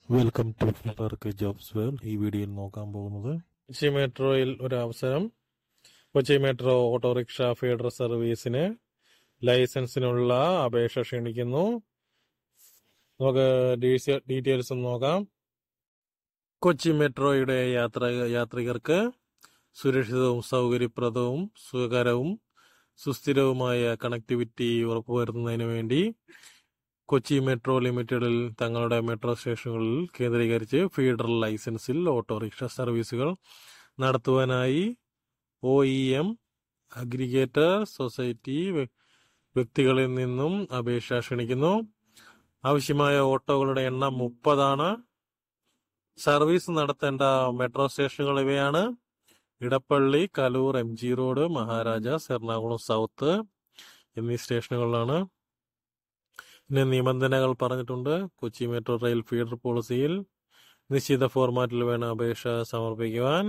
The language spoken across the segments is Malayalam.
വെൽക്കം ടു ഫ്ലിപ്പർക്ക് ജോബ്സ് വേൾ ഈ വീഡിയോയിൽ നോക്കാൻ പോകുന്നത് കൊച്ചി മെട്രോയിൽ ഒരു അവസരം കൊച്ചി മെട്രോ ഓട്ടോറിക്ഷ ഫീഡർ സർവീസിന് ലൈസൻസിനുള്ള അപേക്ഷ ക്ഷണിക്കുന്നു നമുക്ക് ഡീസ- ഡീറ്റെയിൽസ് ഒന്ന് നോക്കാം കൊച്ചി മെട്രോയുടെ യാത്ര യാത്രികർക്ക് സുരക്ഷിതവും സൗകര്യപ്രദവും സുഖകരവും സുസ്ഥിരവുമായ കണക്ടിവിറ്റി ഉറപ്പുവരുത്തുന്നതിന് വേണ്ടി കൊച്ചി മെട്രോ ലിമിറ്റഡിൽ തങ്ങളുടെ മെട്രോ സ്റ്റേഷനുകളിൽ കേന്ദ്രീകരിച്ച് ഫീഡർ ലൈസൻസിൽ ഓട്ടോറിക്ഷ സർവീസുകൾ നടത്തുവാനായി O E M aggregator society വ്യ- വ്യക്തികളിൽ നിന്നും അപേക്ഷ ക്ഷണിക്കുന്നു ആവശ്യമായ ഓട്ടോകളുടെ എണ്ണം മുപ്പതാണ് സർവീസ് നടത്തേണ്ട മെട്രോ സ്റ്റേഷനുകൾ ഇവയാണ് Edappally Kaloor M G road Maharajas Ernakulam south എന്നീ സ്റ്റേഷനുകളിലാണ് പിന്നെ നിബന്ധനകൾ പറഞ്ഞിട്ടുണ്ട് കൊച്ചി മെട്രോ റെയിൽ ഫീഡർ പോളിസിയിൽ നിശ്ചിത ഫോർമാറ്റിൽ വേണം അപേക്ഷ സമർപ്പിക്കുവാൻ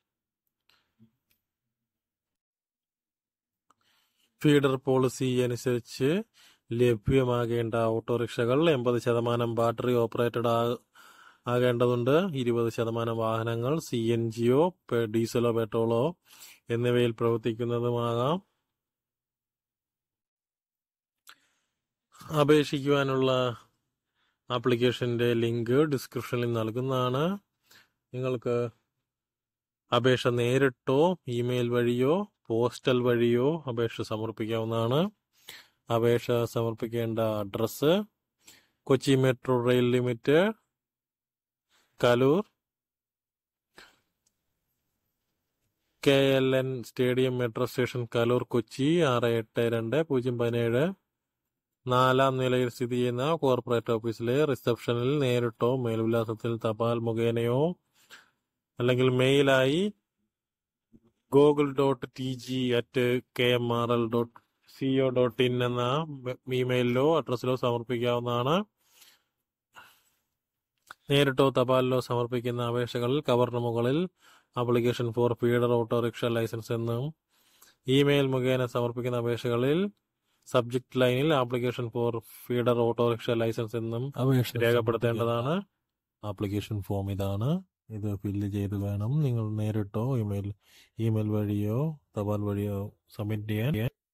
ഫീഡർ പോളിസി അനുസരിച്ച് ലഭ്യമാകേണ്ട ഓട്ടോറിക്ഷകൾ എൺപത് ശതമാനം ബാറ്ററി ഓപ്പറേറ്റഡ് ആകേണ്ടതുണ്ട് ഇരുപത് ശതമാനം വാഹനങ്ങൾ സി എൻ ജിയോ ഡീസലോ പെട്രോളോ എന്നിവയിൽ പ്രവർത്തിക്കുന്നതുമാകാം അപേക്ഷിക്കുവാനുള്ള ആപ്ലിക്കേഷന്റെ ലിങ്ക് ഡിസ്ക്രിപ്ഷനിൽ നൽകുന്നതാണ് നിങ്ങൾക്ക് അപേക്ഷ നേരിട്ടോ ഇമെയിൽ വഴിയോ പോസ്റ്റൽ വഴിയോ അപേക്ഷ സമർപ്പിക്കാവുന്നതാണ് അപേക്ഷ സമർപ്പിക്കേണ്ട address Kochi metro rail limited Kaloor K L N stadium metro station Kaloor Kochi ആറ് എട്ട് രണ്ട് പൂജ്യം പതിനേഴ് നാലാം നിലയിൽ സ്ഥിതി ചെയ്യുന്ന കോർപ്പറേറ്റ് ഓഫീസിലെ റിസപ്ഷനിൽ നേരിട്ടോ മേൽവിലാസത്തിൽ തപാൽ മുഖേനയോ അല്ലെങ്കിൽ മെയിലായി Google dot T G at K M R L dot CO dot in എന്ന ഇമെയിലിലോ അഡ്രസ്സിലോ സമർപ്പിക്കാവുന്നതാണ് നേരിട്ടോ തപാലിലോ സമർപ്പിക്കുന്ന അപേക്ഷകളിൽ കവറിന് മുകളിൽ application for feeder autorickshaw license എന്നും ഇമെയിൽ മുഖേന സമർപ്പിക്കുന്ന അപേക്ഷകളിൽ സബ്ജക്ട് ലൈനിൽ application for feeder autorickshaw license എന്നും അപേക്ഷ രേഖപ്പെടുത്തേണ്ടതാണ് ആപ്ലിക്കേഷൻ ഫോം ഇതാണ് ഇത് ഫില്ല് ചെയ്ത് വേണം നിങ്ങൾ നേരിട്ടോ ഇമെയിൽ ഇമെയിൽ വഴിയോ തപാൽ വഴിയോ സബ്മിറ്റ് ചെയ്യാൻ